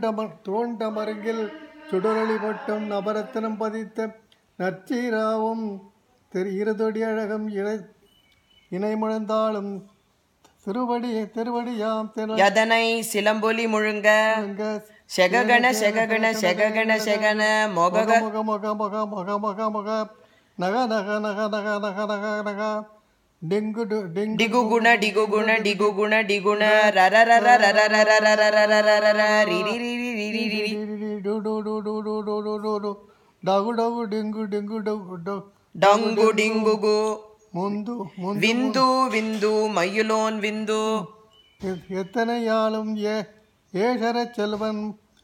தோண்டம தோண்டமருங்கில் சுடரொளி பட்டும் நவரத்தினம் பதித்த நச்சீராவும் திரு இருதொடி அழகம் இணை இணை முழந்தாளும் திருவடி திருவடியாம் திரு யதனை சிலம்பொலி முழுங்க செககண செககண செககண செகன மொகக முக முக முக முக முக முக நக நக நக நக நக நக நக டெங்கு டு- டெங்கு டிகுகுண டிகுகுண டிகுகுண டிகுண ரர ரர ரர ரர ரர ரர ரர ரர ரிரி ரிரி ரிரி ரிரி டு டு டு டு டு டு டு டு டு டகு டகு டெங்கு டெங்கு டகு டு டங்கு டிங்குகு முந்து முந்து விந்து விந்து மயிலோன் விந்து எ- எத்தனை ஆளும் ஏ ஏசர செல்வன்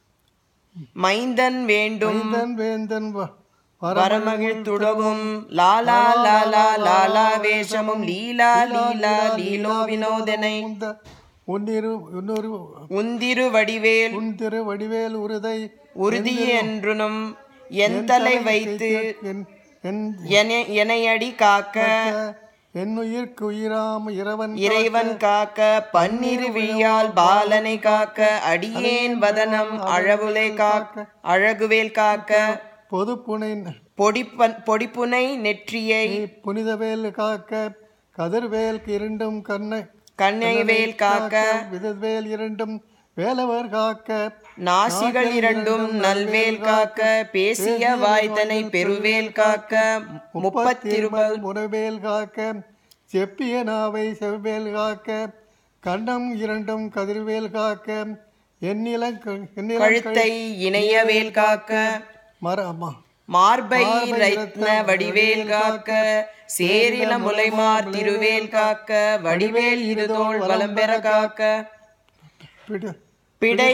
மைந்தன் வேண்டும் மைந்தன் வேந்தன் வ- வரமகிழ் துடவும் லாலா லாலா லாலா வேஷமும் லீலா லீலா லீலோ வினோதனை முந்த உன்னிரு இன்னொரு உந்திரு வடிவேல் உன் திரு வடிவேல் உருதை உறுதி என்றுனும் என் தலை வைத்து என் என் என- எனையடி காக்க என்னுயிர்க்கு உயிராம் இறைவன் இறைவன் காக்க பன்னிரு விழியால் பாலனை காக்க அடியேன் வதனம் அழகுலை காக்க அழகுவேல் காக்க பொதுப்புனை பொடிப்பன் பொடிப்புனை நெற்றியை புனிதவேல் காக்க கதிர்வேல் இரண்டும் கண்ணை கண்ணைவேல் காக்க விதவேல் இரண்டும் வேலவர் காக்க நாசிகள் இரண்டும் நல்வேல் காக்க பேசிய வாய்த்தனை பெருவேல் காக்க முப்பத்திருபல் முறவேல் காக்க செப்பிய நாவை செவ்வேல் காக்க கண்டம் இரண்டும் கதிர்வேல் காக்க எண்ணிலம் எண்ணிலம் கழுத்தை இணையவேல் காக்க மர அம்மா மார்பை ரத்ன வடிவேல் காக்க சேரில முலைமார் திருவேல் காக்க வடிவேல் இருதோள் வலம்பெற காக்க பிடி பிடை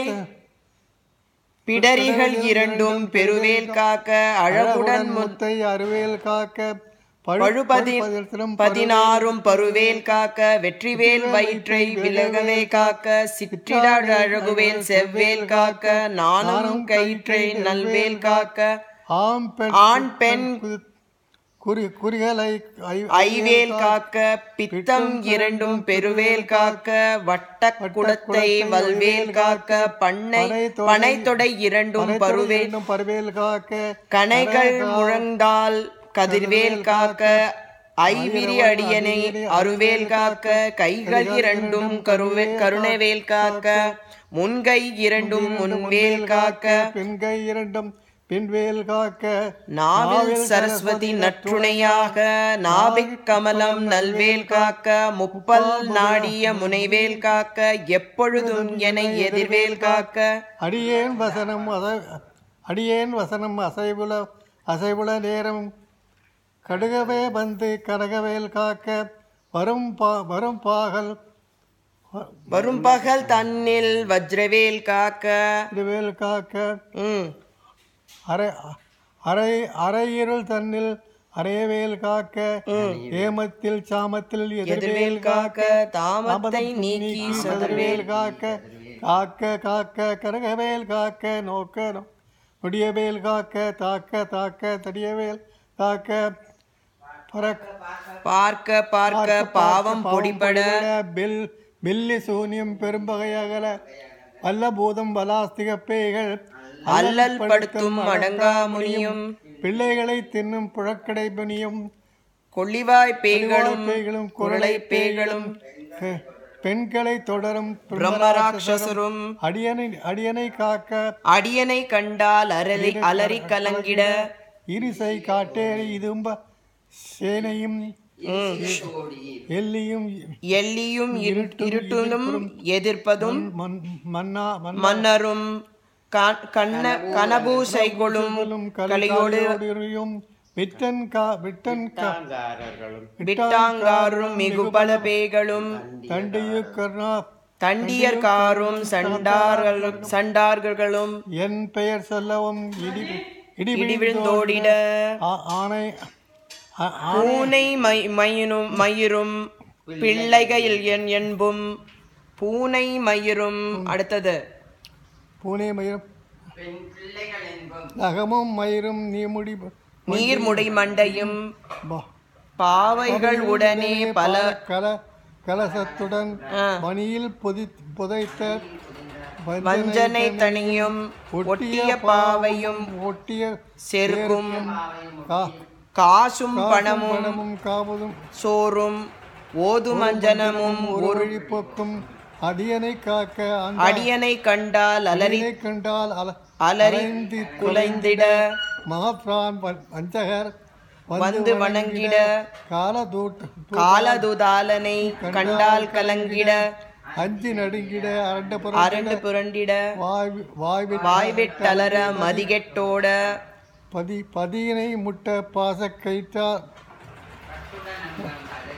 பிடரிகள் இரண்டும் பெருவேல் காக்க அழகுடன் முத் முத்தை அருவேல் காக்க பழுபதி பழுபதிலும் பதினாறும் பருவேல் காக்க வெற்றிவேல் வயிற்றை விலகவே காக்க சிற்றிடாழ் அழகுவேல் செவ்வேல் காக்க நானும் கயிற்றை நல்வேல் காக்க ஆம் பெண் ஆண் பெண் குறி குறிகளை ஐ- ஐவேல் காக்க பித்தம் இரண்டும் பெருவேல் காக்க வட்ட குடத்தை வல்வேல் காக்க பண்ணை பனைத்தொடை இரண்டும் பருவேல் இரண்டும் பருவேல் காக்க கணைகள் முழங்கால் கதிர்வேல் காக்க ஐவிரி அடியனை அருவேல் காக்க கைகள் இரண்டும் கருவே கருணைவேல் காக்க முன்கை இரண்டும் முன்வேல் காக்க பெண்கை இரண்டும் பின்வேல் காக்க நாவில் சரஸ்வதி நற்றுணையாக நாபிக் கமலம் நல்வேல் காக்க முப்பல் நாடிய முனைவேல் காக்க எப்பொழுதும் என எதிர்வேல் காக்க அடியேன் வசனம் அசை அடியேன் வசனம் அசைவுல அசைவுல நேரம் கடுகவே வந்து கனகவேல் காக்க வரும் பா வரும் பாகல் வரும் பகல் தன்னில் வஜ்ரவேல் காக்க திருவேல் காக்க ம் அரை அரை அரையிருள் தன்னில் அரையவேல் காக்க ஏமத்தில் சாமத்தில் எதிர்வேல் எதிர்வேல் காக்க தாமத்தை நீக்கி சதுர்வேல் காக்க காக்க காக்க கனகவேல் காக்க நோக்க நோ- நொடியவேல் காக்க தாக்க தாக்க தடியவேல் காக்க பறக்க பார்க்க பார்க்க பாவம் பொடிபட பில் பில்லி சூன்யம் பெரும்பகையகல வல்லபூதம் வலாஸ்திக பேய்கள் அல்லல் படுத்தும் அடங்கா முனியும் பிள்ளைகளை தின்னும் புழக்கடை பணியும் கொள்ளிவாய் பேய்களும் பேய்களும் குரலை பேய்களும் பெ- பெண்களை தொடரும் பிரம்மராட்சசரும் அடியனை அடியனை காக்க அடியனை கண்டால் அரளி அலறி கலங்கிட இரிசை காட்டேரி இதும்ப சேனையும் எல்லியும் எல்லியும் இரு- இருட்டிலும் எதிர்ப்பதும் மன் மன்னா மன் மன்னரும் க- கண்ண கனபூசைகளும் கலையோடு கலியோடும் விட்டன் கா விட்டன் கா விட்டாங்காரும் மிகுபல பேய்களும் தண்டியு கர்ணா தண்டியர்காரும் சண்டார்களும் சண்டார்களும் என் பெயர் சொல்லவும் இடி இடி இடிவிழுந்தோடிட ஆ- ஆணை ஆ- ஆ- பூனை மை மயிரும் மயிரும் பிள்ளைகையில் என் என்பும் பூனை மயிரும் அடுத்தது பூனே மயிரும் நகமும் மயிரும் நீமுடி நீர்முடை மண்டையும் பா பாவைகள் உடனே பல கல கலசத்துடன் ஆ. மணியில் பொதி புதைத்த வஞ்சனை தனியும் ஒட்டிய பாவையும் ஒட்டிய செருக்கும் கா- காசும் பணமும் பணமும் காவதும் சோறும் ஓதுமஞ்சனமும் ஒரு ஒருழிப்போக்கும் அடியனை காக்க அந்த அடியனை கண்டால் அலறி அடியனை கண்டால் அல அலறி அலைந்து குலைந்திட மகாத்ரான் வஞ்சகர் வந்து வணங்கிட காலதூட் காலதுதாலனை கண்டால் கலங்கிட அஞ்சி நடுங்கிட அரண்ட அரண்டு புரண்டிட வாய் வாய் வாய்வெட்டலர மதிகெட்டோட பதி பதியினை முட்ட பாச கைத்தார்